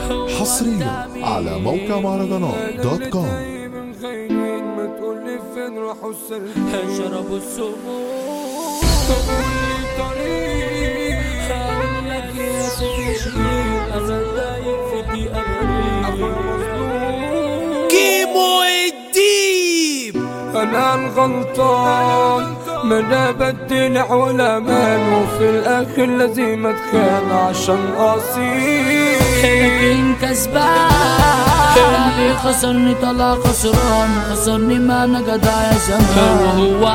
حصريا على موقع مهرجانات دوت كوم من خاينين ما تقولي فين راحوا السلبيين شربوا السموم تقولي طريق هقول لك يا سيدي انا دايق في دي اخويا ابدي مظلوم كيمو الديب انا الغلطان ما انا بدلع ولا مان وفي الاخر لازم اتخان عشان اصيل لكن كسبان اللي خسرني طلع خسران خسرني ما انا جدع يا زمان وهو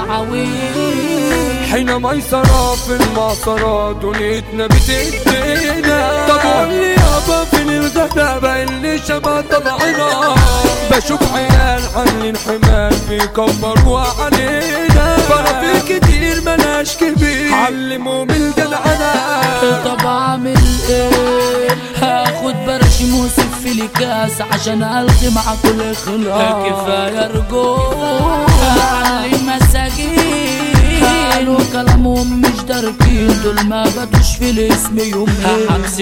عويل حين ميسرة في المعصرة دنيتنا بتدينا طب قول لي يابا فين الغلابة اللي شبه طبعنا بشوف عيال عاملين حمال بيكبروا علينا فرافيل كتير ملاش كبير علموا من الجدعنة طب اعمل ايه هاخد برشم وسف لي كاس عشان الغي مع كل خلاص كفايه رجول علي مساجين قالوا كلامهم مش داركين دول ما بدوش في الاسم يومين حبس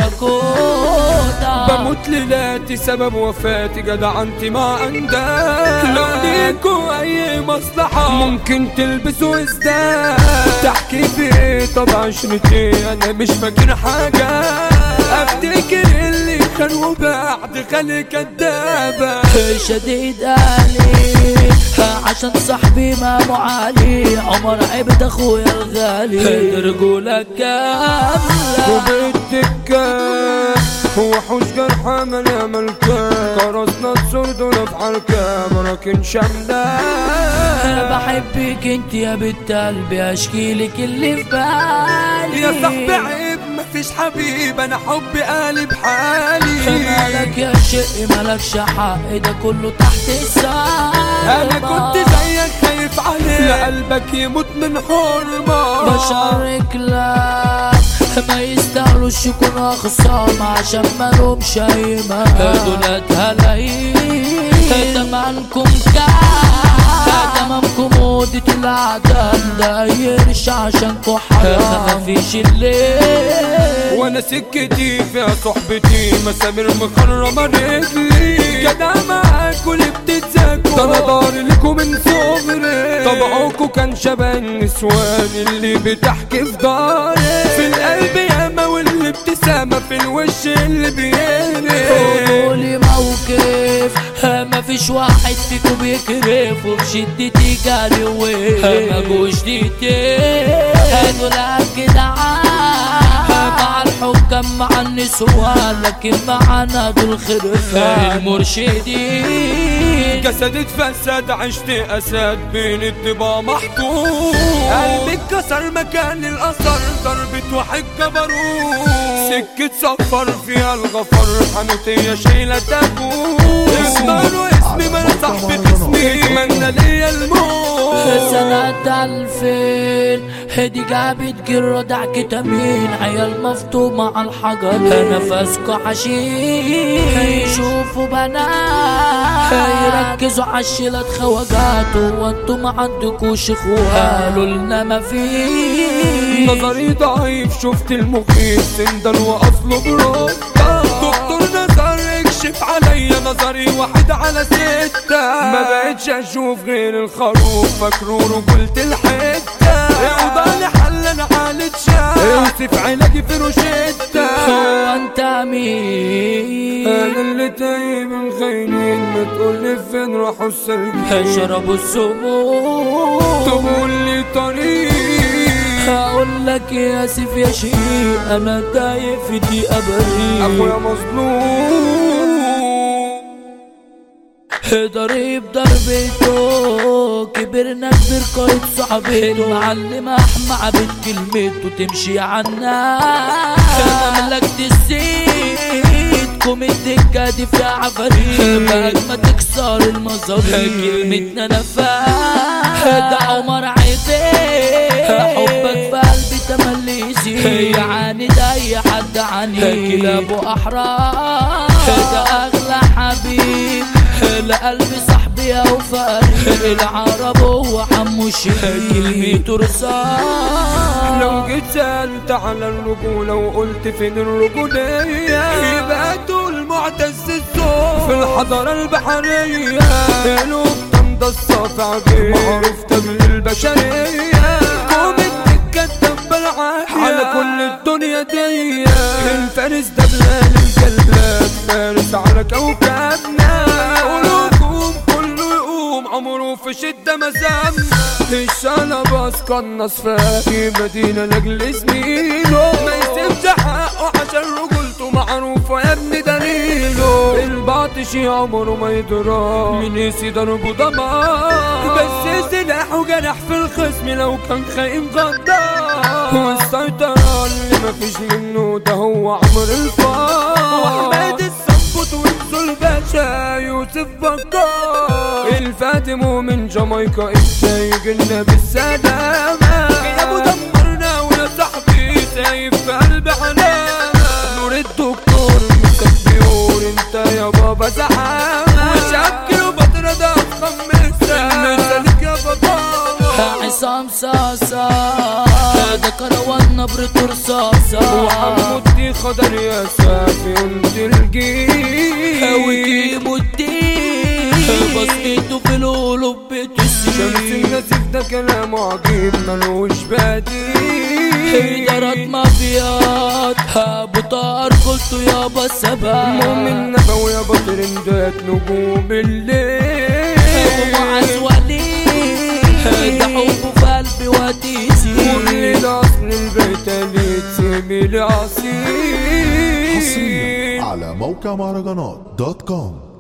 الدراكوتا بموت ليلاتي سبب وفاتي جدع انت ما عندك لو ليكوا اي مصلحة ممكن تلبسوا ازداد تحكي في ايه طب عشرتي انا مش فاكر حاجة افتكر اللي كان وبعد خلي كدابة شديد قالي عشان صاحبي ما معالي عمر عبد اخويا الغالي رجولك كاملة وبالدكة وحوش جرحى ملا ملكة كرسنا السردون في حركة براكن شملة انا بحبك انت يا بنت قلبي اشكي لك اللي في بالي يا صاحبي عيب مفيش حبيب انا حبي قالب حالي مالك يا شق مالكش حق ده كله تحت السما انا كنت زيك خايف عليه لقلبك يموت من حرمة بشارك لك ما يستاهلوش يكونوا خصام عشان ما لهمش اي دولت هلاقيك تمامكم كام تمامكم مودة العدم دايرش عشانكوا حرام مفيش الليل وانا سكتي فيها صحبتي مسامير مخرمة رجلي جدع معاكوا اللي بتتزاكوا ده انا ضاري لكم من صغري طبعكوا كان شبه النسوان اللي بتحكي في داري في القلب ياما والابتسامة في الوش اللي بيهري قولي موقف ما فيش واحد فيكم بيكرف وفي شدتي جالي وين ما جوش ديتين دول جدعان مع الحكام مع النسوان لكن معانا دول خرفان المرشدين جسدي اتفسد عشت اسد بين الطبا محطوط قلبي اتكسر مكان الاثر ضربة واحد جبروت سكة سفر فيها الغفر حنوتية شايلة تابوت اختاروا اسمي ما انا صاحبي اسمي اتمنى ليا الموت سنة ألفين هدي جابت جرة دعك تمين عيال مفطومة على الحجر نفسكوا حشيش يشوفوا بنات يركزوا عالشيلات خواجات وانتوا ما عندكوش اخوات قالوا لنا ما فيش نظري ضعيف شفت المخيف سندل واصله برد دكتور نظر اكشف عليا نظري واحد على ستة ما بقتش اشوف غير الخروف فاكره رجولة الحتة اوضى حل انا حالة شاب اوصف علاجي في روشتة هو انت مين انا اللي تايه من خاينين ما تقولي فين راحوا السرجين شربوا السموم تقول لي طريق هقول لك يا اسف يا شيء انا تايه في دي ابدي اخويا مظلوم ضريب ضربته كبرنا كبر قايد صاحبته معلم احمى عبد كلمته تمشي عنا ملكت الزيتكم الدكة دي فيها عفاريت بعد ما تكسر المظابيط كلمتنا نفاق ده عمر عيبين حبك في قلبي تملي يزيد يعني ده اي حد عني كلابه احرار ده اغلى حبيب لقلبي صاحبي او فريق العرب هو حمو الشيخ كلمته رصاص لو جيت سألت على الرجولة وقلت فين الرجولية يبقى طول الحضارة البحرية قلوب تمضى الصافع بيه معروف تبل البشرية قوم الدكة بالعافية على كل الدنيا دي الفارس ده بلال الجلاد فارس على كوكبنا قلوبكم كله يقوم عمره في شدة مزام الشنباس قنص في مدينة لاجل زميله ما يسيبش حقه عشان رجولته معروفة يا ابني دليله الباطشي عمره ما يضرب من يسي ضربه دمار بس سلاحه جرح في الخصم لو كان خايم غدار والسيطرة اللي مفيش منه ده هو عمر الفار وحماد الصبط وانسو الباشا يوسف بكار الفاتم من جامايكا انت يجينا بالسلامة يا ابو دمرنا ويا صاحبي سايب في قلب حنامة نور الدكتور مسك بيقول انت يا بابا زعامة وشكل وبطرة ده خمسة مثلك يا بابا عصام صاصا ده كروان نبرة رصاصة وحمودي خضر يا سافي انت الجيل وجيبوا الدين بصيته في القلوب شمس بتسيب النسيف ده كلام عجيب ملوش بديل إدارات مافيات أبو طار قلت يابا السبع مؤمن نبوي يا بطرندات نجوم الليل ومعز وليد ده حبه في قلبي وتيسي والليل اصل البيت اللي تسيبي لي عصير حصريا على موقع مهرجانات دوت كوم